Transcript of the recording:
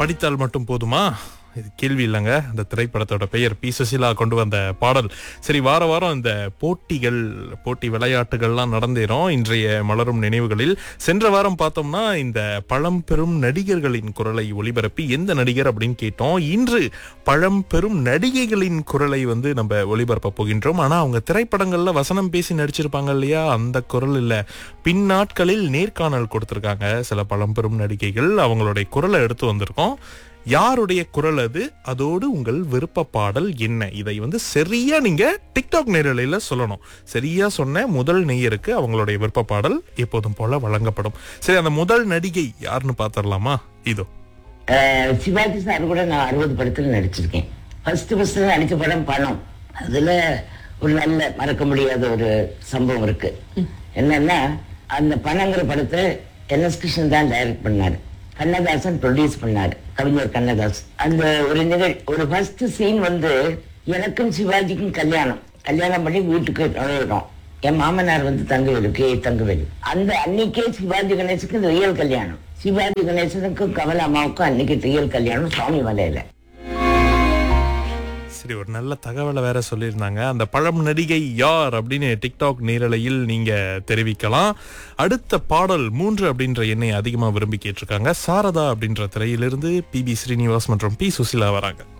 படித்தால் மட்டும் போதுமா இது கேள்வி இல்லைங்க அந்த திரைப்படத்தோட பெயர் பி சுசிலா கொண்டு வந்த பாடல் சரி வார வாரம் இந்த போட்டிகள் போட்டி விளையாட்டுகள்லாம் நடந்தேறோம் இன்றைய மலரும் நினைவுகளில் சென்ற வாரம் பார்த்தோம்னா இந்த பழம்பெரும் நடிகர்களின் குரலை ஒளிபரப்பி எந்த நடிகர் அப்படின்னு கேட்டோம் இன்று பழம்பெரும் நடிகைகளின் குரலை வந்து நம்ம ஒளிபரப்ப போகின்றோம் ஆனா அவங்க திரைப்படங்கள்ல வசனம் பேசி நடிச்சிருப்பாங்க இல்லையா அந்த குரல் இல்ல பின் நாட்களில் நேர்காணல் கொடுத்திருக்காங்க சில பழம்பெரும் நடிகைகள் அவங்களுடைய குரலை எடுத்து வந்திருக்கோம் யாருடைய குரல் அது அதோடு உங்கள் விருப்ப பாடல் என்ன இதை வந்து சரியா நீங்க டிக்டாக் நேரலையில சொல்லணும் சரியா சொன்ன முதல் நேயருக்கு அவங்களுடைய விருப்ப பாடல் எப்போதும் போல வழங்கப்படும் சரி அந்த முதல் நடிகை யாருன்னு பாத்திரலாமா இதோ அஹ் சிவாஜி சார் கூட நான் அறுபது படத்துல நடிச்சிருக்கேன் ஃபர்ஸ்ட் ஃபர்ஸ்ட் நடிச்ச படம் பணம் அதுல ஒரு நல்ல மறக்க முடியாத ஒரு சம்பவம் இருக்கு என்னன்னா அந்த பணங்கிற படத்தை என் எஸ் கிருஷ்ணன் தான் டைரக்ட் பண்ணாரு கண்ணதாசன் ப்ரொடியூஸ் பண்ணாரு கவிஞர் கண்ணதாஸ் அந்த ஒரு நிகழ் ஒரு ஃபர்ஸ்ட் சீன் வந்து எனக்கும் சிவாஜிக்கும் கல்யாணம் கல்யாணம் பண்ணி வீட்டுக்கு நுழையிறோம் என் மாமனார் வந்து தங்கவேலு கே தங்கவேலு அந்த அன்னைக்கே சிவாஜி கணேசனுக்கு ரியல் கல்யாணம் சிவாஜி கணேசனுக்கும் கமல அம்மாவுக்கும் அன்னைக்கு ரியல் கல்யாணம் சுவாமி மலையில சரி ஒரு நல்ல தகவலை வேற சொல்லியிருந்தாங்க அந்த பழம் நடிகை யார் அப்படின்னு டிக்டாக் நேரலையில் நீங்க தெரிவிக்கலாம் அடுத்த பாடல் மூன்று அப்படின்ற எண்ணை அதிகமா விரும்பி கேட்டிருக்காங்க சாரதா அப்படின்ற திரையிலிருந்து பி பி ஸ்ரீனிவாஸ் மற்றும் பி சுசிலா வராங்க